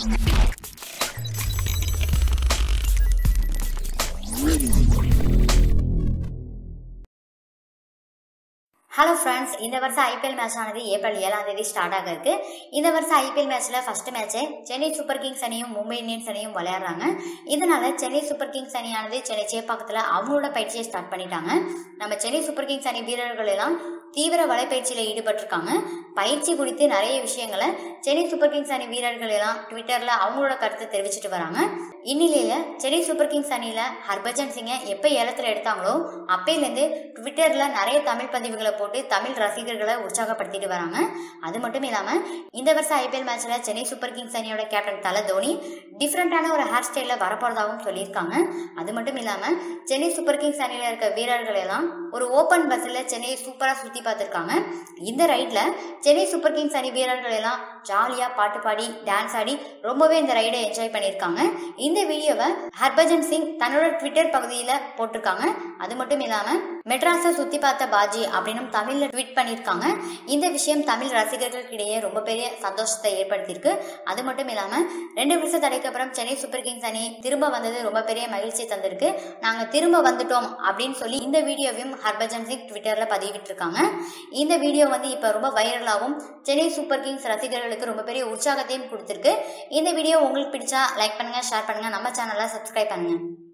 hello friends இந்த வருஷம் IPL match ஆனது ஏப்ரல் ஏழாம் தேதி ஸ்டார்ட் ஆக இருக்கு இந்த வருஷம் ஐபிஎல் மேட்ச்ல ஃபர்ஸ்ட் மேட்சே சென்னை சூப்பர் கிங்ஸ் அணியும் மும்பை இந்தியன்ஸ் அணியும் விளையாடுறாங்க இதனால சென்னை சூப்பர் கிங்ஸ் அணியானது சென்னை சேப்பாக்கத்தில் அவங்களோட பயிற்சியை ஸ்டார்ட் பண்ணிட்டாங்க நம்ம சென்னை சூப்பர் கிங்ஸ் அணி வீரர்கள் எல்லாம் தீவிர வலைப்பயிற்சியில் ஈடுபட்டிருக்காங்க பயிற்சி குறித்து நிறைய விஷயங்களை சென்னை சூப்பர் கிங்ஸ் அணி வீரர்கள் எல்லாம் ட்விட்டரில் அவங்களோட கருத்தை தெரிவிச்சிட்டு வராங்க இந்நிலையில் சென்னை சூப்பர் கிங்ஸ் அணியில் ஹர்பஜன் சிங்கை எப்போ ஏலத்தில் எடுத்தாங்களோ அப்பையிலேருந்து ட்விட்டரில் நிறைய தமிழ் பதிவுகளை போட்டு தமிழ் ரசிகர்களை உற்சாகப்படுத்திட்டு வராங்க அது மட்டும் இல்லாமல் இந்த வருஷம் ஐபிஎல் மேட்ச்சில் சென்னை சூப்பர் கிங்ஸ் அணியோட கேப்டன் தல தோனி டிஃப்ரெண்ட்டான ஒரு ஹேர் ஸ்டைலில் வரப்போறதாகவும் சொல்லியிருக்காங்க அது மட்டும் இல்லாமல் சென்னை சூப்பர் கிங்ஸ் அணியில் இருக்க வீரர்கள் எல்லாம் ஒரு ஓப்பன் பஸ்ஸில் சென்னையை சூப்பராக சுற்றி பார்த்துருக்காங்க இந்த ரைடில் சென்னை சூப்பர் கிங்ஸ் அணி வீரர்கள் எல்லாம் ஜாலியாக பாட்டு பாடி டான்ஸ் ஆடி ரொம்பவே இந்த ரைடை என்ஜாய் பண்ணியிருக்காங்க இந்த வீடியோவை ஹர்பஜன் சிங் தன்னோட ட்விட்டர் பகுதியில் போட்டிருக்காங்க அது மட்டும் இல்லாமல் மெட்ராஸை சுற்றி பார்த்த பாஜி அப்படின்னு தமிழில் ட்வீட் பண்ணியிருக்காங்க இந்த விஷயம் தமிழ் ரசிகர்களுக்கிடையே ரொம்ப பெரிய சந்தோஷத்தை ஏற்படுத்தியிருக்கு அது மட்டும் இல்லாமல் ரெண்டு வருஷம் தடைக்கு அப்புறம் சென்னை சூப்பர் கிங்ஸ் அணி திரும்ப வந்தது ரொம்ப பெரிய மகிழ்ச்சி தந்திருக்கு நாங்கள் திரும்ப வந்துட்டோம் அப்படின்னு சொல்லி இந்த வீடியோவையும் ஹர்பஜன் சிங் ட்விட்டரில் பதிவிட்டிருக்காங்க இந்த வீடியோ வந்து இப்போ ரொம்ப வைரலாகவும் சென்னை சூப்பர் கிங்ஸ் ரசிகர்களுக்கு ரொம்ப பெரிய உற்சாகத்தையும் கொடுத்துருக்கு இந்த வீடியோ உங்களுக்கு பிடிச்சா லைக் பண்ணுங்கள் ஷேர் பண்ணுங்கள் நம்ம சேனலை சப்ஸ்கிரைப் பண்ணுங்கள்